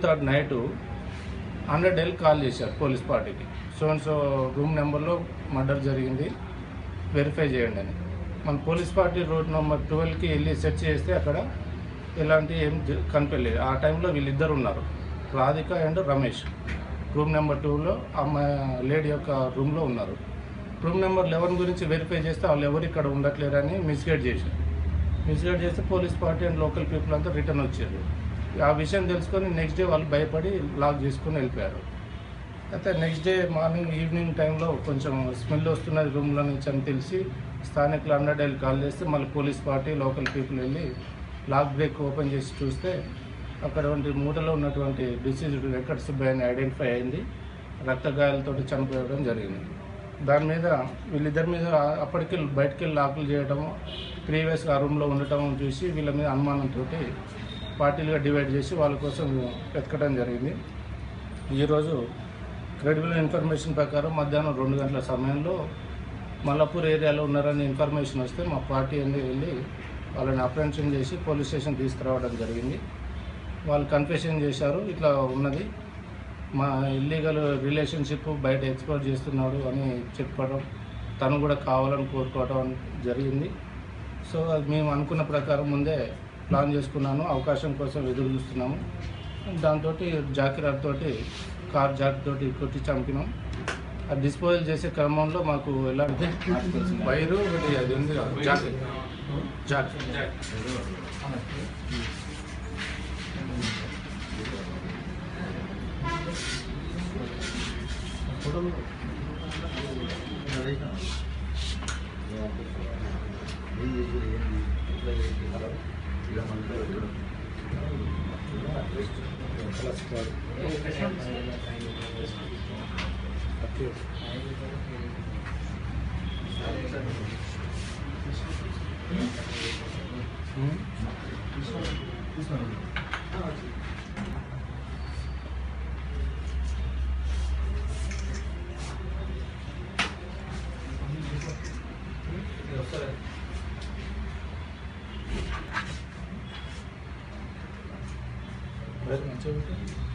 third night hundred L call చేశారు police పార్టీకి so and so room నెంబర్లో murder జరిగింది వెరిఫై చేయండి అని మన పోలీస్ పార్టీ రోడ్ నెంబర్ ట్వెల్వ్కి వెళ్ళి సెర్చ్ చేస్తే అక్కడ ఎలాంటి ఏం జ- కనిపించలేదు ఆ టైంలో వీళ్ళిద్దరు ఉన్నారు Radhika and Ramesh room number టూలో అమ్మాయి లేడీ యొక్క రూమ్లో ఉన్నారు రూమ్ నెంబర్ లెవెన్ గురించి వెరిఫై చేస్తే వాళ్ళు ఎవరు ఇక్కడ ఉండట్లేరని మిస్గైడ్ చేశారు మిస్గైడ్ చేస్తే police party and local people అంతా రిటర్న్ వచ్చారు ఆ విషయం తెలుసుకొని నెక్స్ట్ డే వాళ్ళు భయపడి లాక్ చేసుకొని వెళ్ళిపోయారు అయితే నెక్స్ట్ డే మార్నింగ్ ఈవినింగ్ టైంలో కొంచెం స్మెల్ వస్తున్నది రూమ్లో నుంచి అని తెలిసి స్థానికులు హండ్రెడ్ వెళ్ళి కాల్ చేస్తే మళ్ళీ పోలీస్ పార్టీ లోకల్ పీపుల్ వెళ్ళి లాక్ బ్రేక్ ఓపెన్ చేసి చూస్తే అక్కడ ఉండి మూటలో ఉన్నటువంటి డిసీజ్డ్ వెంకట సుబ్బయ్యని ఐడెంటిఫై అయింది రక్త గాయాలతో చనిపోవడం జరిగింది దాని మీద వీళ్ళిద్దరి మీద అప్పటికి బయటికి వెళ్ళి లాకులు చేయడం ప్రీవియస్గా ఆ రూమ్లో ఉండటం చూసి వీళ్ళ మీద అనుమానంతో పార్టీలుగా డివైడ్ చేసి వాళ్ళ కోసం వెతకడం జరిగింది ఈరోజు క్రెడిబుల్ ఇన్ఫర్మేషన్ ప్రకారం మధ్యాహ్నం రెండు గంటల సమయంలో మల్లపూర్ ఏరియాలో ఉన్నారని ఇన్ఫర్మేషన్ వస్తే మా పార్టీ అనేది వెళ్ళి వాళ్ళని అప్రెన్షన్ చేసి పోలీస్ స్టేషన్ తీసుకురావడం జరిగింది వాళ్ళు కన్ఫెషన్ చేశారు ఇట్లా ఉన్నది మా ఇల్లీగల్ రిలేషన్షిప్ బయట ఎక్స్ప్లోర్ చేస్తున్నాడు అని చెప్పడం తను కూడా కావాలని కోరుకోవడం జరిగింది సో అది మేము అనుకున్న ప్రకారం ముందే ప్లాన్ చేసుకున్నాను అవకాశం కోసం ఎదురు చూస్తున్నాము దాంతో జాకిరాట్ తోటి కార్ జాక్ తోటి కొట్టి చంపినాం అది డిస్పోజల్ చేసే క్రమంలో మాకు ఎలాంటి వైరు ఒకటి అది ఉంది కదా, జాక్ జాక్ మంచిగా